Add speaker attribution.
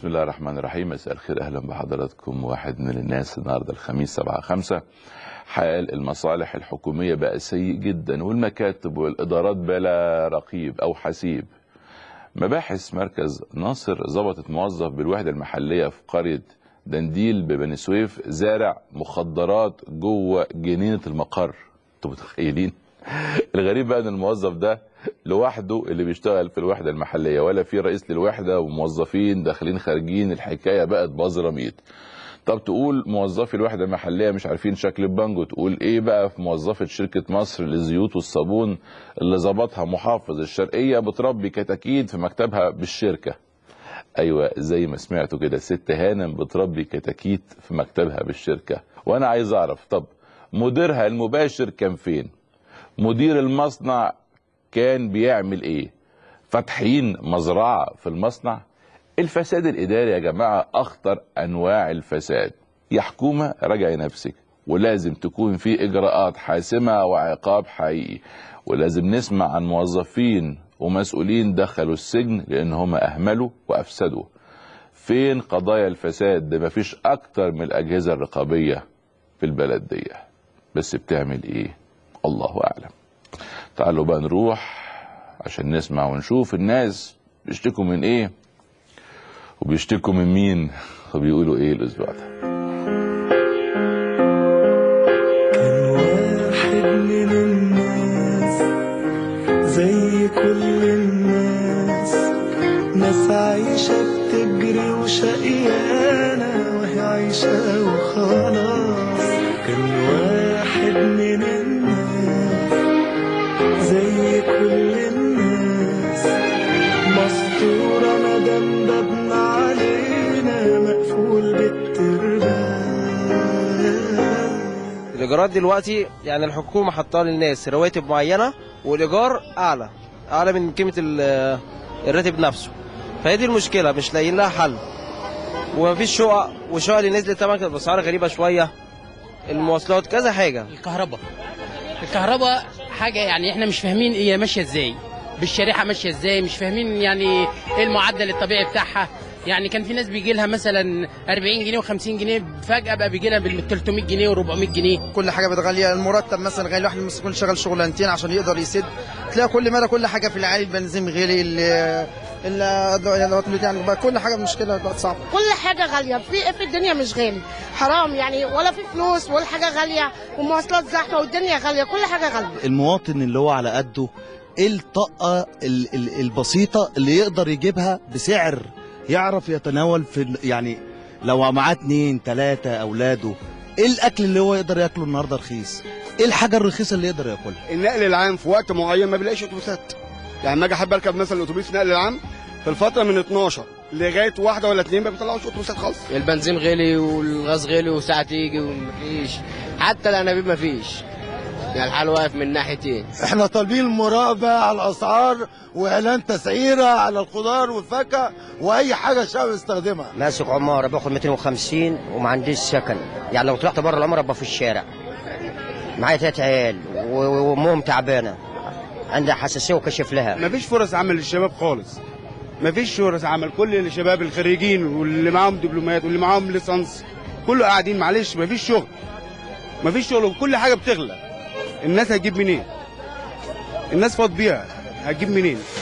Speaker 1: الله الرحمن الرحيم مساء الخير اهلا بحضراتكم واحد من الناس النهارده الخميس 7 5 حال المصالح الحكوميه بقى سيء جدا والمكاتب والادارات بلا رقيب او حسيب مباحث مركز ناصر ظبطت موظف بالوحده المحليه في قريه دنديل ببني سويف زارع مخدرات جوه جنينه المقر انتوا متخيلين الغريب بقى ان الموظف ده لوحده اللي بيشتغل في الوحده المحليه ولا في رئيس للوحده وموظفين داخلين خارجين الحكايه بقت بزراميط طب تقول موظفي الوحده المحليه مش عارفين شكل البنجو تقول ايه بقى في موظفه شركه مصر للزيوت والصابون اللي ظبطها محافظ الشرقيه بتربي كتاكيت في مكتبها بالشركه ايوه زي ما سمعتوا كده ست هانم بتربي كتاكيت في مكتبها بالشركه وانا عايز اعرف طب مديرها المباشر كان فين مدير المصنع كان بيعمل ايه فاتحين مزرعه في المصنع الفساد الاداري يا جماعه اخطر انواع الفساد يا حكومه راجعي نفسك ولازم تكون في اجراءات حاسمه وعقاب حقيقي ولازم نسمع عن موظفين ومسؤولين دخلوا السجن لان هم اهملوا وافسدوا فين قضايا الفساد ده مفيش اكتر من الاجهزه الرقابيه في البلد دي بس بتعمل ايه الله اعلم تعالوا بقى نروح عشان نسمع ونشوف الناس بيشتكوا من ايه وبيشتكوا من مين وبيقولوا ايه الاسبوع ده
Speaker 2: كان واحد من الناس زي كل الناس ناس عايشة بتجري وشقيانة وهي عايشة وخلاص كان واحد من الناس زي كل الناس مستورة مدام بابنا علينا مقفول بالتربان
Speaker 3: الايجارات دلوقتي يعني الحكومه حاطه للناس رواتب معينه والايجار اعلى اعلى من قيمه ال- الراتب نفسه فهي دي المشكله مش لاقيين لها حل ومفيش شقق والشقق اللي نزلت طبعا كانت باسعار غريبه شويه المواصلات كذا حاجه
Speaker 4: الكهرباء الكهرباء حاجه يعني احنا مش فاهمين هي ماشيه ازاي بالشريحه ماشيه ازاي مش فاهمين يعني ايه المعدل الطبيعي بتاعها يعني كان في ناس بيجي لها مثلا 40 جنيه و50 جنيه فجاه بقى بيجي لها بال 300 جنيه و400 جنيه
Speaker 5: كل حاجه بتغلي المرتب مثلا غالي الواحد ممكن يكون شغال شغلانتين عشان يقدر يسد تلاقي كل مره كل حاجه في العالي البنزين غالي ال- ال- يعني بقى كل حاجه مشكله دلوقتي صعبه
Speaker 6: كل حاجة غالية في ايه في الدنيا مش غالي حرام يعني ولا في فلوس ولا حاجة غالية والمواصلات زحمة والدنيا غالية كل حاجة غالية
Speaker 7: المواطن اللي هو على قده ايه الطاقة ال- ال- البسيطة اللي يقدر يجيبها بسعر يعرف يتناول في ال- يعني لو معاه اتنين تلاتة اولاده ايه الاكل اللي هو يقدر ياكله النهارده رخيص ايه الحاجة الرخيصة اللي يقدر ياكلها
Speaker 8: النقل العام في وقت معين ما بيلاقيش اتوبيسات يعني لما اجي احب اركب مثلا اتوبيس نقل العام في الفتره من 12 لغايه واحده ولا اتنين ما بيطلعوش اتوبيسات خالص
Speaker 9: البنزين غلي والغاز غلي وساعة تيجي ومفيش حتى الانابيب مفيش يعني الحال واقف من ناحيتين
Speaker 10: احنا طالبين مراقبة على الأسعار وإعلان تسعيرة على الخضار والفاكهة وأي حاجة الشعب يستخدمها
Speaker 11: ماسك عمارة باخد 250 وما عنديش سكن يعني لو طلعت بره العمارة ابقى في الشارع معايا تلات عيال و- و- وامهم تعبانة عندها حساسية وكشف لها
Speaker 8: ما فيش فرص عمل للشباب خالص ما فيش فرص عمل كل الشباب الخريجين واللي معاهم دبلومات واللي معاهم ليسانس كله قاعدين معلش ما فيش شغل ما فيش شغل وكل حاجه بتغلى الناس هتجيب منين الناس فاض بيها هتجيب منين